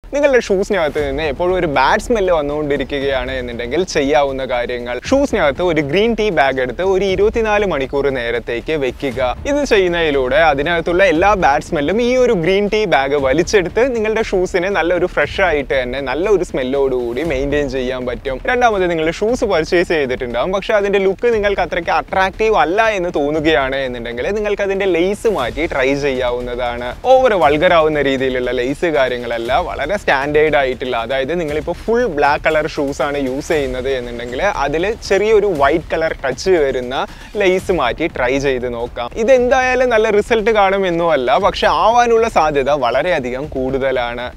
നിങ്ങളുടെ ഷൂസിനകത്ത് നിന്ന് എപ്പോഴും ഒരു ബാഡ് സ്മെല്ല് വന്നുകൊണ്ടിരിക്കുകയാണ് എന്നുണ്ടെങ്കിൽ ചെയ്യാവുന്ന കാര്യങ്ങൾ ഷൂസിനകത്ത് ഒരു ഗ്രീൻ ടീ ബാഗ് എടുത്ത് ഒരു ഇരുപത്തിനാല് മണിക്കൂർ നേരത്തേക്ക് വെക്കുക ഇത് ചെയ്യുന്നതിലൂടെ അതിനകത്തുള്ള എല്ലാ ബാഡ് സ്മെല്ലും ഈ ഒരു ഗ്രീൻ ടീ ബാഗ് വലിച്ചെടുത്ത് നിങ്ങളുടെ ഷൂസിനെ നല്ലൊരു ഫ്രഷ് ആയിട്ട് തന്നെ നല്ല ഒരു സ്മെല്ലോടുകൂടി മെയിൻറ്റെയിൻ ചെയ്യാൻ പറ്റും രണ്ടാമത് നിങ്ങൾ ഷൂസ് പർച്ചേസ് ചെയ്തിട്ടുണ്ടാകും പക്ഷെ അതിന്റെ ലുക്ക് നിങ്ങൾക്ക് അത്രയ്ക്ക് അട്രാക്റ്റീവ് അല്ല എന്ന് തോന്നുകയാണ് എന്നുണ്ടെങ്കിൽ നിങ്ങൾക്ക് അതിന്റെ ലേസ് മാറ്റി ട്രൈ ചെയ്യാവുന്നതാണ് ഓവർ വൾഗറാവുന്ന രീതിയിലുള്ള ലേസ് കാര്യങ്ങളല്ല വളരെ സ്റ്റാൻഡേർഡ് ആയിട്ടുള്ള അതായത് നിങ്ങളിപ്പോൾ ഫുൾ ബ്ലാക്ക് കളർ ഷൂസ് ആണ് യൂസ് ചെയ്യുന്നത് എന്നുണ്ടെങ്കിൽ അതിൽ ചെറിയൊരു വൈറ്റ് കളർ ടച്ച് വരുന്ന ലേസ് മാറ്റി ട്രൈ ചെയ്ത് നോക്കാം ഇതെന്തായാലും നല്ല റിസൾട്ട് കാണുമെന്നും അല്ല പക്ഷെ ആവാനുള്ള സാധ്യത വളരെയധികം കൂടുതലാണ്